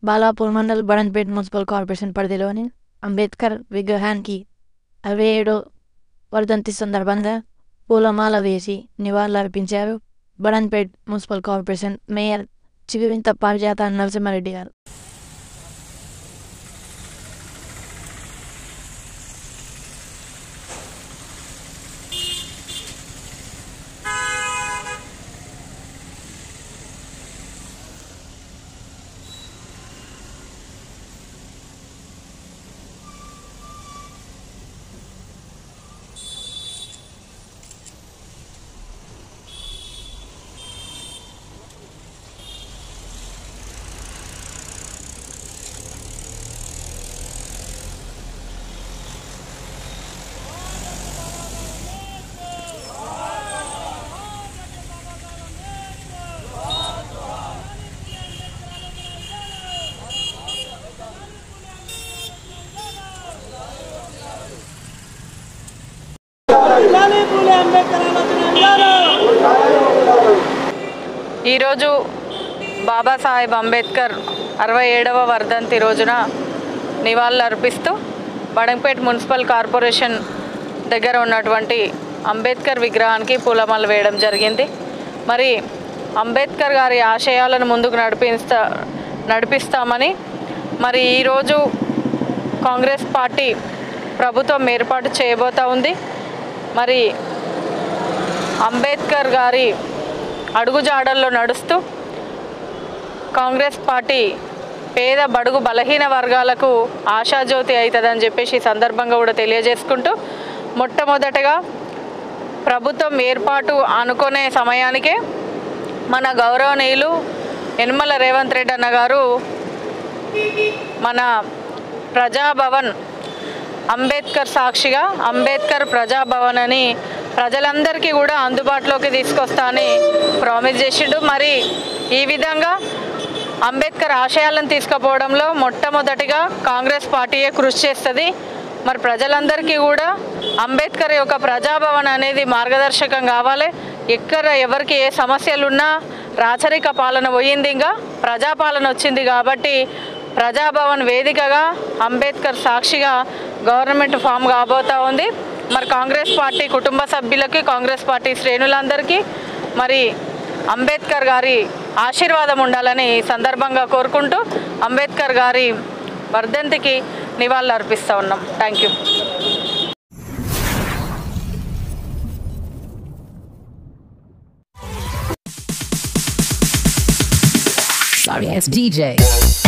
Balapur mandal Badangpet municipal corporation పరిధిలోని అంబేద్కర్ విగ్రహానికి అరవై ఏడో వర్ధంతి సందర్భంగా పూలమాల వేసి నివాళులర్పించారు Badangpet municipal corporation mayor Chigurintha Parijatha Narasimhareddy గారు లాలి పూలే అంబేద్కర్ ఆలోచన ఈరోజు బాబాసాహెబ్ అంబేద్కర్ అరవై ఏడవ వర్ధంతి రోజున నివాళులు అర్పిస్తూ బడంపేట్ మున్సిపల్ కార్పొరేషన్ దగ్గర ఉన్నటువంటి అంబేద్కర్ విగ్రహానికి పూలమాల వేయడం జరిగింది మరి అంబేద్కర్ గారి ఆశయాలను ముందుకు నడిపిస్తా నడిపిస్తామని మరి ఈరోజు కాంగ్రెస్ పార్టీ ప్రభుత్వం ఏర్పాటు చేయబోతా ఉంది మరి అంబేద్కర్ గారి అడుగుజాడల్లో నడుస్తూ కాంగ్రెస్ పార్టీ పేద బడుగు బలహీన వర్గాలకు ఆశాజ్యోతి అవుతుందని చెప్పేసి ఈ సందర్భంగా కూడా తెలియజేసుకుంటూ మొట్టమొదటగా ప్రభుత్వం ఏర్పాటు అనుకునే సమయానికే మన గౌరవనీయులు యనమల రేవంత్ రెడ్డి అన్న గారు మన ప్రజాభవన్ అంబేద్కర్ సాక్షిగా అంబేద్కర్ ప్రజాభవన్ అని ప్రజలందరికీ కూడా అందుబాటులోకి తీసుకొస్తా అని ప్రామిస్ చేసిండు మరి ఈ విధంగా అంబేద్కర్ ఆశయాలను తీసుకుపోవడంలో మొట్టమొదటిగా కాంగ్రెస్ పార్టీయే కృషి చేస్తుంది మరి ప్రజలందరికీ కూడా అంబేద్కర్ యొక్క ప్రజాభవన్ అనేది మార్గదర్శకం కావాలి ఎక్కడ ఎవరికి ఏ సమస్యలు ఉన్నా రాచరిక పాలన పోయింది ఇంకా ప్రజాపాలన వచ్చింది కాబట్టి ప్రజాభవన్ వేదికగా అంబేద్కర్ సాక్షిగా గవర్నమెంట్ ఫామ్ కాబోతా ఉంది మరి కాంగ్రెస్ పార్టీ కుటుంబ సభ్యులకి కాంగ్రెస్ పార్టీ శ్రేణులందరికీ మరి అంబేద్కర్ గారి ఆశీర్వాదం ఉండాలని ఈ సందర్భంగా కోరుకుంటూ అంబేద్కర్ గారి వర్ధంతికి నివాళులు అర్పిస్తూ ఉన్నాం thank you Sorry ass DJ.